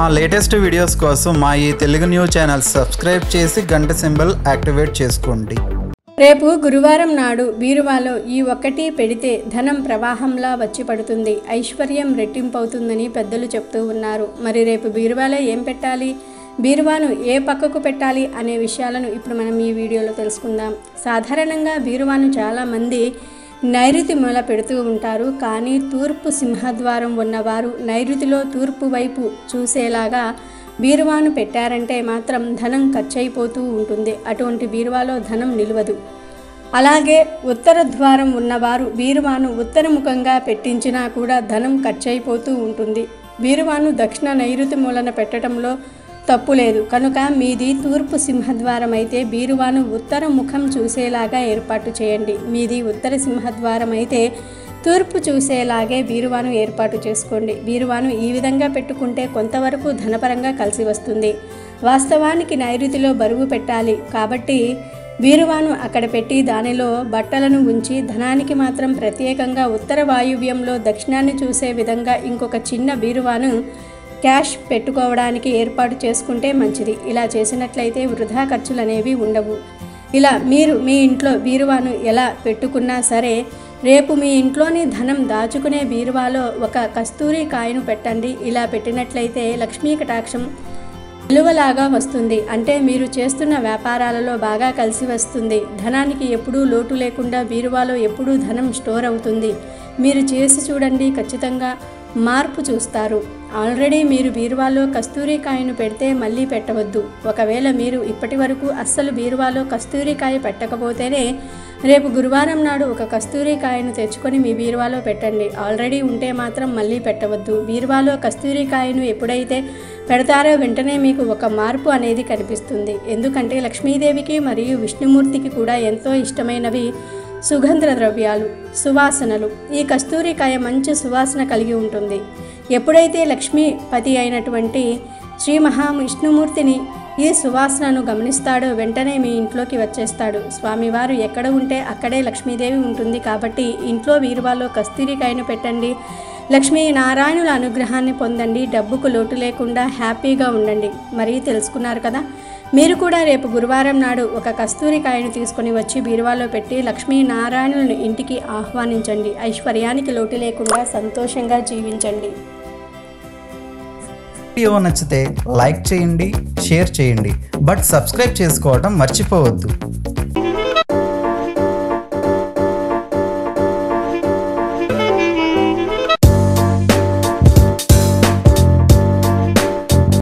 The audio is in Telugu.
మా లేటెస్ట్ వీడియోస్ కోసం మా ఈ తెలుగు న్యూస్ ఛానల్ సబ్స్క్రైబ్ చేసి గంట సింబల్ యాక్టివేట్ చేసుకోండి రేపు గురువారం నాడు బీరువాలో ఈ ఒక్కటి పెడితే ధనం ప్రవాహంలా వచ్చి పడుతుంది ఐశ్వర్యం రెట్టింపవుతుందని పెద్దలు చెప్తూ ఉన్నారు మరి రేపు బీరువాలో ఏం పెట్టాలి బీరువాను ఏ పక్కకు పెట్టాలి అనే విషయాలను ఇప్పుడు మనం ఈ వీడియోలో తెలుసుకుందాం సాధారణంగా బీరువాను చాలామంది నైరుతి మూల పెడుతూ ఉంటారు కానీ తూర్పు సింహద్వారం ఉన్నవారు నైరుతిలో తూర్పు వైపు చూసేలాగా బీరువాను పెట్టారంటే మాత్రం ధనం ఖర్చయిపోతూ ఉంటుంది అటువంటి బీరువాలో ధనం నిలవదు అలాగే ఉత్తర ద్వారం ఉన్నవారు బీరువాను ఉత్తరముఖంగా పెట్టించినా కూడా ధనం ఖర్చయిపోతూ ఉంటుంది బీరువాను దక్షిణ నైరుతి మూలన పెట్టడంలో తప్పు లేదు కనుక మీది తూర్పు సింహద్వారం అయితే బీరువాను ఉత్తర ముఖం చూసేలాగా ఏర్పాటు చేయండి మీది ఉత్తర సింహద్వారం అయితే తూర్పు చూసేలాగే బీరువాను ఏర్పాటు చేసుకోండి బీరువాను ఈ విధంగా పెట్టుకుంటే కొంతవరకు ధనపరంగా కలిసి వస్తుంది వాస్తవానికి నైరుతిలో బరువు పెట్టాలి కాబట్టి బీరువాను అక్కడ పెట్టి దానిలో బట్టలను ఉంచి ధనానికి మాత్రం ప్రత్యేకంగా ఉత్తర వాయువ్యంలో దక్షిణాన్ని చూసే విధంగా ఇంకొక చిన్న బీరువాను క్యాష్ పెట్టుకోవడానికి ఏర్పాటు చేసుకుంటే మంచిది ఇలా చేసినట్లయితే వృధా ఖర్చులు అనేవి ఉండవు ఇలా మీరు మీ ఇంట్లో బీరువాను ఎలా పెట్టుకున్నా సరే రేపు మీ ఇంట్లోని ధనం దాచుకునే బీరువాలో ఒక కస్తూరి కాయను పెట్టండి ఇలా పెట్టినట్లయితే లక్ష్మీ కటాక్షం విలువలాగా వస్తుంది అంటే మీరు చేస్తున్న వ్యాపారాలలో బాగా కలిసి వస్తుంది ధనానికి ఎప్పుడూ లోటు లేకుండా బీరువాలో ఎప్పుడూ ధనం స్టోర్ అవుతుంది మీరు చేసి చూడండి ఖచ్చితంగా మార్పు చూస్తారు ఆల్రెడీ మీరు బీరువాలో కస్తూరి కాయను పెడితే మళ్ళీ పెట్టవద్దు ఒకవేళ మీరు ఇప్పటి వరకు అస్సలు బీరువాలో కస్తూరి కాయ పెట్టకపోతేనే రేపు గురువారం నాడు ఒక కస్తూరి కాయను తెచ్చుకొని మీ బీరువాలో పెట్టండి ఆల్రెడీ ఉంటే మాత్రం మళ్ళీ పెట్టవద్దు బీరువాలో కస్తూరి కాయను ఎప్పుడైతే పెడతారో వెంటనే మీకు ఒక మార్పు అనేది కనిపిస్తుంది ఎందుకంటే లక్ష్మీదేవికి మరియు విష్ణుమూర్తికి కూడా ఎంతో ఇష్టమైనవి సుగంధ ద్రవ్యాలు సువాసనలు ఈ కస్తూరికాయ మంచి సువాసన కలిగి ఉంటుంది ఎప్పుడైతే లక్ష్మీపతి అయినటువంటి శ్రీ మహావిష్ణుమూర్తిని ఈ సువాసనను గమనిస్తాడో వెంటనే మీ ఇంట్లోకి వచ్చేస్తాడు స్వామివారు ఎక్కడ ఉంటే అక్కడే లక్ష్మీదేవి ఉంటుంది కాబట్టి ఇంట్లో వీరువాలో కస్తూరికాయను పెట్టండి లక్ష్మీ నారాయణుల అనుగ్రహాన్ని పొందండి డబ్బుకు లోటు లేకుండా హ్యాపీగా ఉండండి మరి తెలుసుకున్నారు కదా మీరు కూడా రేపు గురువారం నాడు ఒక కస్తూరికాయను తీసుకొని వచ్చి బీరువాలో పెట్టి లక్ష్మీ నారాయణులను ఇంటికి ఆహ్వానించండి ఐశ్వర్యానికి లోటు లేకుండా సంతోషంగా జీవించండి వీడియో నచ్చితే లైక్ చేయండి షేర్ చేయండి బట్ సబ్స్క్రైబ్ చేసుకోవడం మర్చిపోవద్దు